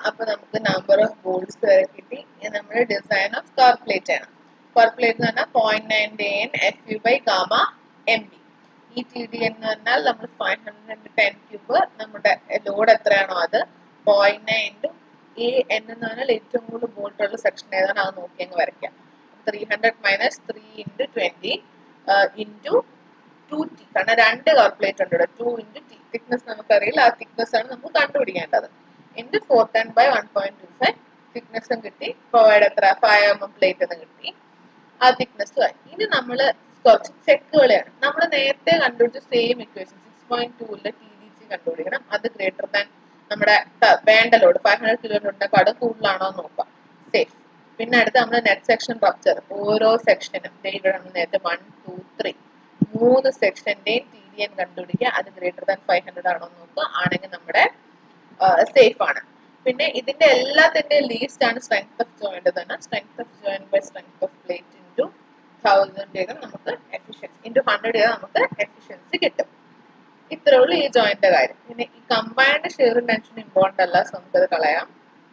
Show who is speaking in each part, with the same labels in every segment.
Speaker 1: അപ്പൊ നമുക്ക് number of balls വരെ കിട്ടി ഇനി നമ്മുടെ ഡിസൈൻ ഓഫ് കർ പ്ലേറ്റ് ആണ് കർ പ്ലേറ്റ് എന്ന് പറഞ്ഞാൽ point nine D N F U by gamma M B ഈ ടി ഡി എന്ന് പറഞ്ഞാൽ നമ്മൾ ഫൈവ് ഹൺഡ്രഡ് ടെൻ ക്യൂബ് നമ്മുടെ ലോഡ് എത്രയാണോ അത് point nine into A N എന്ന് പറഞ്ഞാൽ ഏറ്റവും കൂടുതൽ ബോൾട്ട് ഉള്ള സെക്ഷൻ ഏതാണ് അത് നോക്കി അങ്ങ് വരയ്ക്കാം three hundred minus three into twenty into two T കാരണം രണ്ട് കാൽക്കുലേറ്റ് ഉണ്ട് ഇവിടെ ടു ഇൻറ്റു ടി തിക്നെസ് നമുക്കറിയില്ല ആ തിക്നെസ് ആണ് നമുക്ക് കണ്ടുപിടിക്കേണ്ടത് into four ten by one point two five തിക്നെസ്സും കിട്ടി പ്രൊവൈഡ് എത്ര ഫൈവ് എം എം പ്ലേറ്റ് എന്ന് കിട്ടി ആ തിക്നെസ് ഇനി നമ്മൾ കുറച്ച് ചെക്കുകളെയാണ് നമ്മൾ നേരത്തെ കണ്ടുപിടിച്ച സെയിം ഇക്വേഷൻ സിക്സ് പോയിന്റ് ടൂവിലെ ടി ഡി സി കണ്ടുപിടിക്കണം അത് ഗ്രേറ്റർ ദാൻ നമ്മുടെ ത- വേണ്ട ലോഡ് ഫൈവ് ഹൺഡ്രഡ് കിലോമീറ്ററിനെക്കാളും കൂടുതലാണോ എന്ന് നോക്കാം സേഫ് പിന്നെ അടുത്ത് നമ്മൾ നെറ്റ് സെക്ഷൻ റപ്ചർ ഓരോ സെക്ഷനും ഇവിടെ നമ്മൾ നേരത്തെ വൺ ടു ത്രീ മൂന്ന് സെക്ഷന്റെയും ടി ഡി എൻ കണ്ടുപിടിക്കുക അത് ഗ്രേറ്റർ ദാൻ ഫൈവ് ഹൺഡ്രഡ് ആണോ എന്ന് നോക്കുക ആണെങ്കിൽ നമ്മുടെ സേഫ് ആണ് പിന്നെ ഇതിന്റെ എല്ലാത്തിന്റെ ലീസ്റ്റ് ആണ് സ്ട്രെങ്ത് ഓഫ് ജോയിന്റ് തന്നെ strength of joint by strength of plate into thousand ചെയ്താൽ നമുക്ക് എഫിഷ്യൻസി ഇൻറ്റു ഹൺഡ്രഡ് ചെയ്താൽ നമുക്ക് എഫിഷ്യൻസി കിട്ടും ഇത്രേ ഉള്ളൂ ഈ ജോയിന്റെ കാര്യം പിന്നെ ഈ കമ്പൈൻഡ് ഷെയർ ടെൻഷൻ ഇമ്പോർട്ടൻ്റ് അല്ല സോ നമുക്കത് കളയാം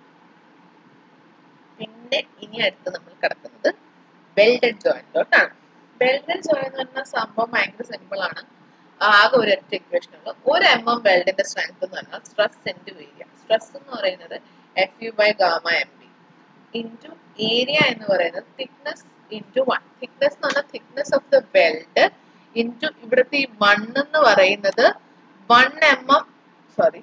Speaker 1: പിന്നെ ഇനി അടുത്ത് നമ്മൾ കിടക്കുന്നത് വെൽഡഡ് ജോയിന്റിലോട്ടാണ് വെൽഡഡ് ജോയിന്റ് എന്ന് പറഞ്ഞാൽ സംഭവം ഭയങ്കര സിമ്പിൾ ആണ് ആകെ ഒരു ഒറ്റ ഇക്വേഷൻ ഉള്ളൂ ഒരു എം എം വെൽഡിന്റെ സ്ട്രെങ്ത് എന്ന് പറഞ്ഞാൽ സ്ട്രെസ് ഇൻറ്റു ഏരിയ സ്ട്രെസ് എന്ന് പറയുന്നത് F U by gamma M B into area എന്ന് പറയുന്നത് തിക്നെസ് ഇൻറ്റു വൺ തിക്നെസ് എന്ന് പറഞ്ഞാൽ thickness of the weld into ഇവിടുത്തെ ഈ വൺ എന്ന് പറയുന്നത് വൺ എം എം സോറി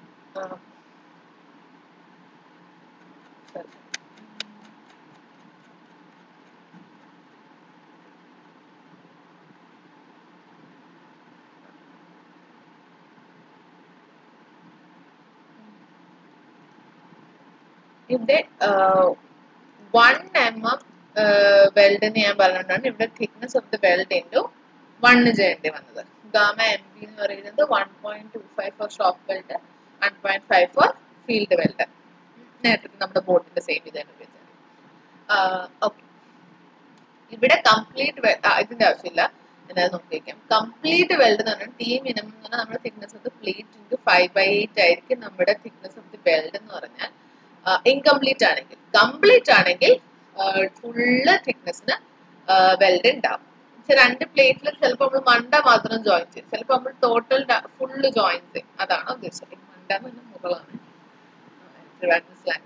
Speaker 1: ഇവിടെ വൺ എം എം വെൽഡിന് ഞാൻ പറഞ്ഞിട്ടാണ് ഇവിടെ thickness of the weld into one ചെയ്യേണ്ടി വന്നത് ഗാമ എം ബി എന്ന് പറയുന്നത് one point two five four shop weld one point five four field weld നേരത്തെ നമ്മുടെ ബോട്ടിന്റെ സെയിം ഇത് തന്നെ ഉപയോഗിച്ചത് ഓക്കെ ഇവിടെ കംപ്ലീറ്റ് ഇതിന്റെ ആവശ്യമില്ല എന്താ നോക്കിയേക്കാം കംപ്ലീറ്റ് വെൽഡ് എന്ന് പറഞ്ഞാൽ ടി മിനിമം എന്ന് പറഞ്ഞാൽ നമ്മുടെ thickness of the plate into five by eight ആയിരിക്കും നമ്മുടെ തിക്നെസ് ഓഫ് ദി വെൽഡ് എന്ന് പറഞ്ഞാൽ ഇൻകംപ്ലീറ്റ് ആണെങ്കിൽ കംപ്ലീറ്റ് ആണെങ്കിൽ ഫുള്ള് തിക്നെസ്സിന് വെൽഡ് ഉണ്ടാവും പക്ഷെ രണ്ട് പ്ലേറ്റിൽ ചിലപ്പോൾ നമ്മൾ മണ്ട മാത്രം ജോയിൻ ചെയ്യും ചിലപ്പോൾ നമ്മൾ ടോട്ടൽ ഫുള്ള് ജോയിൻ ചെയ്യും അതാണ് ഉദ്ദേശിച്ചത് മണ്ട എന്ന് പറഞ്ഞാൽ മുകളാണ് സ്ലാങ്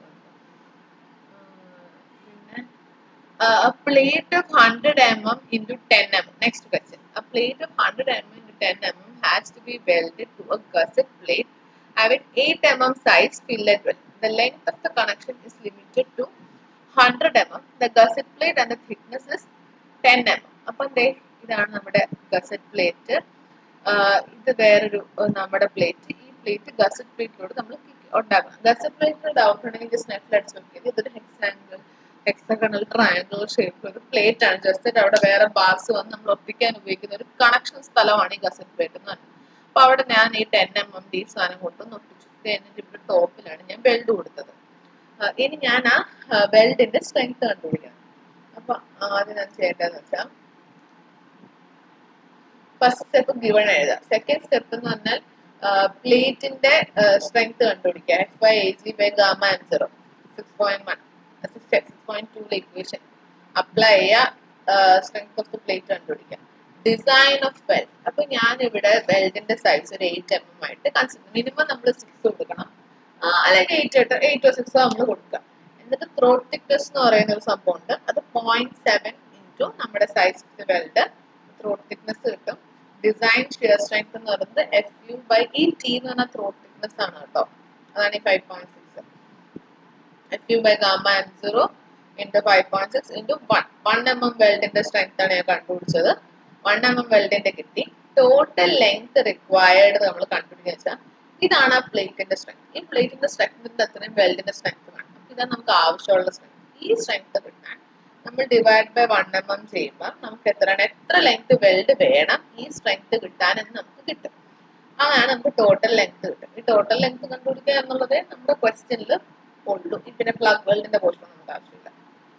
Speaker 1: പിന്നെ a plate of 100 mm into 10 mm. Next question. A plate of 100 mm into 10 mm has to be welded to a gusset plate having 8 mm size fillet weld. The length of the connection is limited to 100 mm. The gusset plate and the thickness is 10 mm. അപ്പം ദേ ഇതാണ് നമ്മുടെ gazette plate ഇത് വേറൊരു ഏർ നമ്മുടെ plate ഈ plate gazette പ്ലേറ്റിലൂടെ നമ്മൾ ഉണ്ടാക്കണം gazette പ്ലേറ്റിന് ഡൗട്ട് ഉണ്ടെങ്കിൽ ജസ്റ്റ് നെറ്റിൽ അടിച്ച് നോക്കിയത് ഇതൊരു ഹെക്സാങ്കിൾ ഹെക്സഗണൽ ട്രയാങ്കിൾ ഷേപ്പ് ഒരു പ്ലേറ്റ് ആണ് ജസ്റ്റ് അവിടെ വേറെ ബാർസ് വന്ന് നമ്മൾ ഒട്ടിക്കാൻ ഉപയോഗിക്കുന്ന ഒരു കണക്ഷൻ സ്ഥലമാണ് ഈ ഗസറ്റ് പ്ലേറ്റ് എന്ന് പറയുന്നത് അപ്പൊ അവിടെ ഞാൻ ഈ ടെൻ എം എം ഡി സാധനം കൊണ്ടൊന്ന് ഒട്ടിച്ചു ഇത് എന്നിട്ട് ഇവിടെ ടോപ്പിലാണ് ഞാൻ വെൽഡ് കൊടുത്തത് ആ, ഇനി ഞാൻ ആ വെൽഡിന്റെ സ്ട്രെങ്ത് കണ്ടുപിടിക്കണം അപ്പൊ ആദ്യം ഞാൻ ചെയ്യേണ്ടതെന്ന് വെച്ചാൽ ഫസ്റ്റ് സ്റ്റെപ്പ് ഗിവൺ എഴുതാം സെക്കൻഡ് സ്റ്റെപ്പ് എന്ന് പറഞ്ഞാൽ പ്ലേറ്റിന്റെ സ്ട്രെങ്ത് കണ്ടുപിടിക്കുക F by A G by gamma and zero six point one six point two equation apply ചെയ്യുക സ്ട്രെങ്ത് ഓഫ് ദ പ്ലേറ്റ് കണ്ടുപിടിക്കുക ഡിസൈൻ ഓഫ് വെൽഡ് അപ്പൊ ഞാൻ ഇവിടെ വെൽഡിന്റെ സൈസ് ഒരു എയ്റ്റ് എം എം ആയിട്ട് കൺസിഡർ മിനിമം നമ്മൾ സിക്സ് കൊടുക്കണം ആ, അല്ലെങ്കിൽ എയ്റ്റ് എയ്റ്റോ സിക്സോ നമ്മൾ കൊടുക്കുക എന്നിട്ട് ത്രോട്ട് തിക്നെസ് എന്ന് പറയുന്ന ഒരു സംഭവം ഉണ്ട് അത് പോയിന്റ് സെവൻ ഇൻറ്റു നമ്മുടെ size of the weld throat thickness കിട്ടും ഡിസൈൻ ഷിയർ സ്ട്രെങ്ത് എന്ന് പറയുന്നത് എഫ് യു ബൈ ഈ ടി എന്ന് പറഞ്ഞാൽ ത്രോട്ട് തിക്നെസ് ആണ് കേട്ടോ അതാണ് ഈ five point six F U by gamma and zero into five point six into one one M M വെൽഡിന്റെ സ്ട്രെങ്ത് ആണ് ഞാൻ കണ്ടുപിടിച്ചത് വൺ എം എം വെൽഡിന്റെ കിട്ടി ടോട്ടൽ ലെങ്ത് റിക്വയർഡ് നമ്മൾ കണ്ടുപിടിക്കുക വെച്ചാൽ ഇതാണ് ആ പ്ലേറ്റിന്റെ സ്ട്രെങ്ത് ഈ പ്ലേറ്റിന്റെ സ്ട്രെങ്ത്തിന്റെ അത്രയും വെൽഡിന്റെ സ്ട്രെങ്ത് വേണം അപ്പൊ ഇതാണ് നമുക്ക് ആവശ്യമുള്ള സ്ട്രെങ്ത് ഈ സ്ട്രെങ്ത് കിട്ടാൻ നമ്മൾ divide by one M M ചെയ്യുമ്പോൾ നമുക്ക് എത്രയാണ് എത്ര ലെങ്ത് വെൽഡ് വേണം ഈ സ്ട്രെങ്ത് കിട്ടാനെന്ന് നമുക്ക് കിട്ടും അങ്ങനെയാണ് നമുക്ക് ടോട്ടൽ ലെങ്ത് കിട്ടും ഈ ടോട്ടൽ ലെങ്ത് കണ്ടുപിടിക്കുക എന്നുള്ളത് നമ്മുടെ ക്വസ്റ്റ്യനിൽ ഉള്ളൂ ഈ പിന്നെ പ്ലഗ് വെൽഡിന്റെ പോർഷൻ നമുക്ക് ആവശ്യമില്ല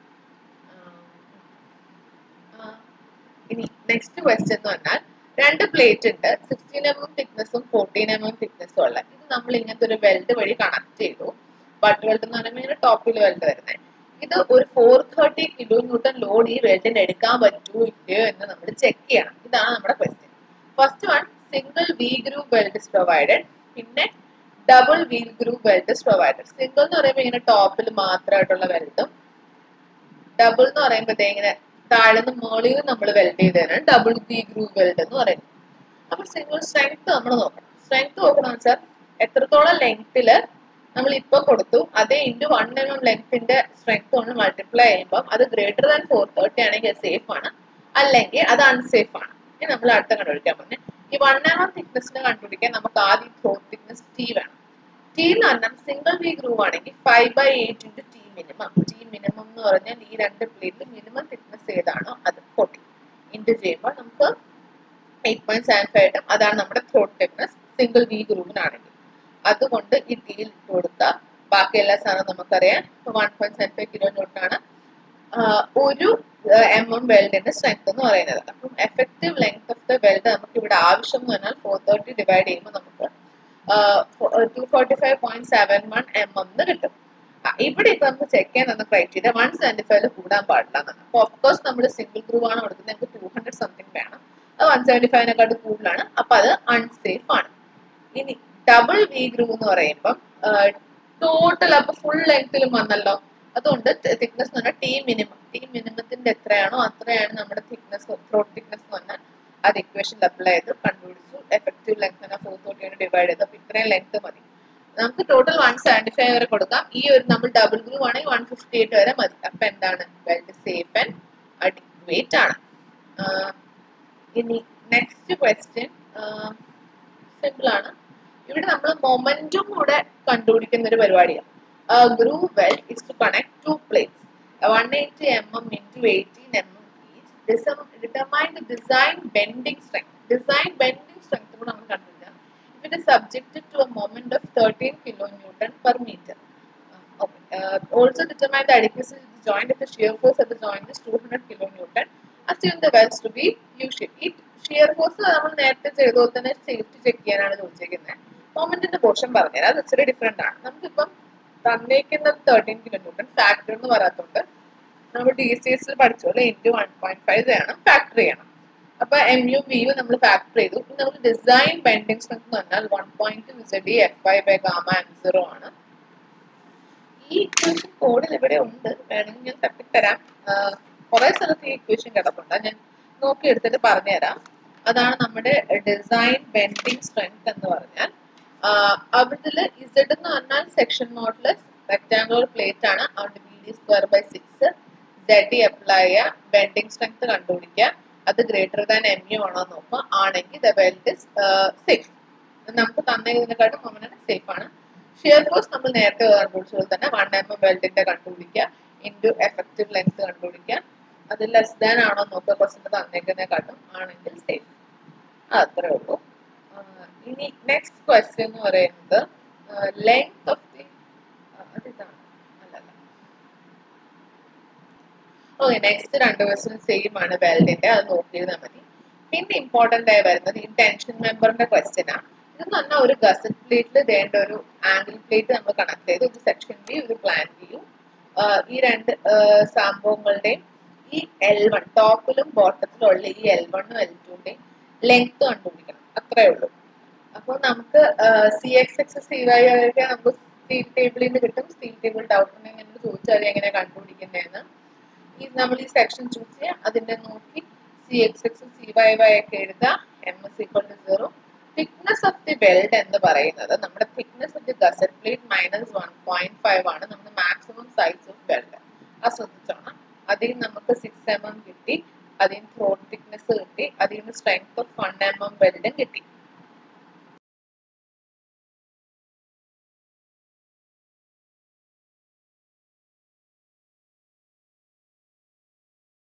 Speaker 1: ആ, ഇനി നെക്സ്റ്റ് ക്വസ്റ്റ്യൻ എന്ന് പറഞ്ഞാൽ രണ്ട് പ്ലേറ്റ് ഉണ്ട് സിക്സ്റ്റീൻ എം എം തിക്നെസ്സും ഫോർട്ടീൻ എം എം തിക്നെസ്സും ഉള്ള ഇത് നമ്മൾ ഇങ്ങനത്തെ ഒരു വെൽഡ് വഴി കണക്ട് ചെയ്തു ബട്ട് വെൽഡ് എന്ന് പറയുമ്പോൾ ഇങ്ങനെ ടോപ്പിൽ വെൽഡ് വരുന്നത് ഇത് ഒരു four thirty kilo newton load ഈ വെൽഡിന് എടുക്കാൻ പറ്റുമോ ഇല്ലയോ എന്ന് നമ്മൾ ചെക്ക് ചെയ്യണം ഇതാണ് നമ്മുടെ question first one single V group weld is provided പിന്നെ double V group weld is provided single എന്ന് പറയുമ്പോൾ ഇങ്ങനെ ടോപ്പിൽ മാത്രമായിട്ടുള്ള വെൽഡും ഡബിൾ എന്ന് പറയുമ്പോഴത്തേ ഇങ്ങനെ താഴ്ന്ന് മുകളിൽ നമ്മൾ വെൽഡ് ചെയ്തതാണ് ഡബിൾ വി ഗ്രൂപ്പ് വെൽഡ് എന്ന് പറയുന്നത് അപ്പൊ സിംഗിൾ സ്ട്രെങ്ത് നമ്മൾ നോക്കണം സ്ട്രെങ്ത് നോക്കണം വെച്ചാൽ എത്രത്തോളം ലെങ്തില് നമ്മൾ ഇപ്പൊ കൊടുത്തു അതേ ഇൻറ്റു വൺ എം എം ലെങ്ത്തിന്റെ സ്ട്രെങ്ത് കൊണ്ട് മൾട്ടിപ്ലൈ ചെയ്യുമ്പോൾ അത് ഗ്രേറ്റർ ദാൻ ഫോർ തേർട്ടി ആണെങ്കിൽ സേഫ് ആണ് അല്ലെങ്കിൽ അത് അൺസേഫ് ആണ് ഇനി നമ്മൾ അടുത്ത കണ്ടുപിടിക്കാൻ പറഞ്ഞത് ഈ വൺ എം എം തിക്നെസ്സിനെ കണ്ടുപിടിക്കാൻ നമുക്ക് ആദ്യം ത്രോട്ട് തിക്നെസ് ടി വേണം ടി എന്ന് പറഞ്ഞാൽ സിംഗിൾ വി ഗ്രൂവ് ആണെങ്കിൽ five by eight into T minimum T minimum എന്ന് പറഞ്ഞാൽ ഈ രണ്ട് പ്ലേറ്റിൽ മിനിമം തിക്നെസ് ഏതാണോ അത് ഫോർട്ടി ഇൻറ്റു ചെയ്യുമ്പോൾ നമുക്ക് എയ്റ്റ് പോയിന്റ് സെവൻ ഫൈവ് കിട്ടും അതാണ് നമ്മുടെ ത്രോട്ട് തിക്നെസ് സിംഗിൾ വി ഗ്രൂവിനാണെങ്കിൽ അതുകൊണ്ട് ഈ ടീയിൽ ഇട്ട് കൊടുക്കുക ബാക്കി എല്ലാ സാധനവും നമുക്കറിയാം one point seven five kilo ന്യൂട്ടനാണ് ഒരു എം എം വെൽഡിന്റെ സ്ട്രെങ്ത് എന്ന് പറയുന്നത് അപ്പം effective length of the weld നമുക്ക് ഇവിടെ ആവശ്യം എന്ന് പറഞ്ഞാൽ ഫോർ തേർട്ടി ഡിവൈഡ് ചെയ്യുമ്പോൾ നമുക്ക് two forty five point seven one M M എന്ന് കിട്ടും ആ, ഇവിടെ ഇപ്പൊ നമുക്ക് ചെക്ക് ചെയ്യാൻ തന്ന ക്രൈറ്റീരിയ വൺ സെവൻറ്റി ഫൈവ് കൂടാൻ പാടില്ല എന്നാണ് അപ്പൊ ഓഫ്കോഴ്സ് നമ്മൾ സിംഗിൾ ഗ്രൂവ് ആണ് കൊടുക്കുന്നത് നമുക്ക് ടു ഹൺഡ്രഡ് സംതിങ് വേണം അത് വൺ സെവൻറ്റി ഫൈവിനെക്കാട്ട് കൂടുതലാണ് അപ്പൊ അത് അൺസേഫ് ആണ് ഇനി ഡബിൾ വി ഗ്രൂവ് എന്ന് പറയുമ്പം ടോട്ടൽ അപ്പൊ ഫുൾ ലെങ്ത്തിലും വന്നല്ലോ അതുകൊണ്ട് തിക്നെസ് എന്ന് പറഞ്ഞാൽ ടി മിനിമം ടി മിനിമത്തിന്റെ എത്രയാണോ അത്രയാണ് നമ്മുടെ തിക്നെസ് ത്രോട്ട് തിക്നെസ് എന്ന് പറഞ്ഞാൽ അത് ഇക്വേഷൻ അപ്ലൈ ചെയ്ത് കണ്ടുപിടിച്ചു എഫക്റ്റീവ് ലെങ്ത് തന്നെ ഫോർ തോട്ടിയാണ് ഡിവൈഡ് ചെയ്ത് അപ്പൊ ഇത്രയും ലെങ്ത് മതി നമുക്ക് ടോട്ടൽ വൺ സെവൻറ്റി ഫൈവ് വരെ കൊടുക്കാം ഈ ഒരു നമ്മൾ ഡബിൾ ഗ്രൂവ് ആണെങ്കിൽ വൺ ഫിഫ്റ്റി എയ്റ്റ് വരെ മതി അപ്പൊ എന്താണ് വെൽഡ് സേഫ് ആൻഡ് അഡിക്വേറ്റ് ആണ് ആഹ് ഇനി നെക്സ്റ്റ് ക്വസ്റ്റ്യൻ സിമ്പിൾ ആണ് ഇവിടെ നമ്മൾ മൊമെന്റും കൂടെ കണ്ടുപിടിക്കുന്ന ഒരു പരിപാടിയാണ് groove weld is to connect two plates one eighty M M into eighteen M M each determine the design bending strength design bending strength കൂടെ നമ്മൾ കണ്ടുപിടിക്കാം it is subjected to a moment of 13 kilonewton per meter. Uh, okay. Uh, also determine the adequacy of the joint if the shear force at the joint is 200 kilonewton. Assume the wells to be U-shape. ഈ shear force നമ്മൾ നേരത്തെ ചെയ്തതുപോലെ തന്നെ safety check ചെയ്യാനാണ് ചോദിച്ചിരിക്കുന്നത് മൊമെന്റിന്റെ portion പറഞ്ഞുതരാം അത് ഇച്ചിരി ഡിഫറെന്റ് ആണ് നമുക്കിപ്പം തന്നേക്കുന്നത് തേർട്ടീൻ കിലോമീറ്റർ ഫാക്ടർ എന്ന് പറയാത്തതുകൊണ്ട് നമ്മൾ ഡി സി എസിൽ പഠിച്ചോളൂ ഇൻറ്റു വൺ പോയിന്റ് ഫൈവ് ചെയ്യണം ഫാക്ടർ ചെയ്യണം അപ്പൊ എം യു വി യു നമ്മൾ ഫാക്ടർ ചെയ്തു ഇനി നമുക്ക് ഡിസൈൻ ബെൻഡിങ് സ്ട്രെങ്ത് എന്ന് പറഞ്ഞാൽ വൺ പോയിന്റ് വിസഡി F I by gamma M zero ആണ് ഈ ഇക്വേഷൻ കോഡിൽ ഇവിടെ ഉണ്ട് വേണമെങ്കിൽ ഞാൻ തപ്പിത്തരാം കുറെ സ്ഥലത്ത് ഈ ഇക്വേഷൻ കിടപ്പുണ്ട് അത് ഞാൻ നോക്കി എടുത്തിട്ട് പറഞ്ഞുതരാം അതാണ് നമ്മുടെ ഡിസൈൻ ബെൻഡിങ് സ്ട്രെങ്ത് എന്ന് പറഞ്ഞാൽ അവിടില് ഇസഡ് എന്ന് പറഞ്ഞാൽ സെക്ഷൻ മോഡ്ലെസ് റെക്ടാങ്കുലർ പ്ലേറ്റ് ആണ് അതുകൊണ്ട് B D square by six Z D apply ചെയ്യുക ബെൻഡിങ് സ്ട്രെങ്ത് കണ്ടുപിടിക്കുക അത് ഗ്രേറ്റർ ദാൻ എം യു ആണോ നോക്കുക ആണെങ്കിൽ ദ വെൽഡ് ഇസ് സേഫ് നമുക്ക് തന്നതിനെക്കാട്ടും മൊമെന്റ് സേഫ് ആണ് ഷിയർ ഫോഴ്സ് നമ്മൾ നേരത്തെ കണ്ടുപിടിച്ചതുപോലെ തന്നെ വൺ എം എം വെൽഡിന്റെ കണ്ടുപിടിക്കുക ഇൻറ്റു എഫക്റ്റീവ് ലെങ്ത് കണ്ടുപിടിക്കുക അത് ലെസ് ദാൻ ആണോ നോക്കുക ക്വസ്റ്റിന് തന്നേക്കുന്നതിനെക്കാട്ടും ആണെങ്കിൽ സേഫ് അത്രേ ഉള്ളൂ ആഹ് ഇനി നെക്സ്റ്റ് ക്വസ്റ്റ്യൻ എന്ന് പറയുന്നത് ലെങ്ത് ഓഫ് ദി അതിതാണ് അല്ലല്ല ഓക്കെ നെക്സ്റ്റ് രണ്ട് ക്വസ്റ്റ്യൻ സെയിം ആണ് വെൽഡിന്റെ അത് നോക്കിയിരുന്നാൽ മതി പിന്നെ ഇമ്പോർട്ടന്റ് ആയി വരുന്നത് ഈ ടെൻഷൻ മെമ്പറിന്റെ ക്വസ്റ്റ്യൻ ആണ് ഇതെന്ന് പറഞ്ഞാൽ ഒരു ഗസറ്റ് പ്ലേറ്റിൽ വേണ്ട ഒരു ആംഗിൾ പ്ലേറ്റ് നമ്മൾ കണക്ട് ചെയ്ത് ഒരു സെക്ഷൻ വ്യൂ ഒരു പ്ലാൻ വ്യൂ ഈ രണ്ട് ആഹ് സംഭവങ്ങളുടെയും ഈ എൽ വൺ ടോപ്പിലും ബോട്ടത്തിലും ഉള്ള ഈ എൽ വണ്ണും എൽ ടുന്റെയും ലെങ്ത് കണ്ടുപിടിക്കണം അത്രേ ഉള്ളൂ അപ്പോൾ നമുക്ക് C X X C Y ഒക്കെ നമുക്ക് സ്റ്റീൽ ടേബിളിൽ നിന്ന് കിട്ടും സ്റ്റീൽ ടേബിൾ ഡൗട്ട് ഉണ്ടെങ്കിൽ എന്നോട് ചോദിച്ചാൽ എങ്ങനെ കണ്ടുപിടിക്കുന്നതെന്ന് ഈ നമ്മൾ ഈ സെക്ഷൻ ചൂസ് ചെയ്യുക അതിന്റെ നോക്കി C X X C Y Y ഒക്കെ എഴുതുക M S equal to zero thickness of the weld എന്ന് പറയുന്നത് നമ്മുടെ thickness of the gusset plate minus one point five ആണ് നമ്മുടെ മാക്സിമം സൈസ് ഓഫ് വെൽഡ് അത് ശ്രദ്ധിച്ചോണം അതിൽ നമുക്ക് സിക്സ് എം എം കിട്ടി അതിന് ത്രോട്ട് തിക്നെസ് കിട്ടി അതിൽ നിന്ന് strength of one M M വെൽഡും കിട്ടി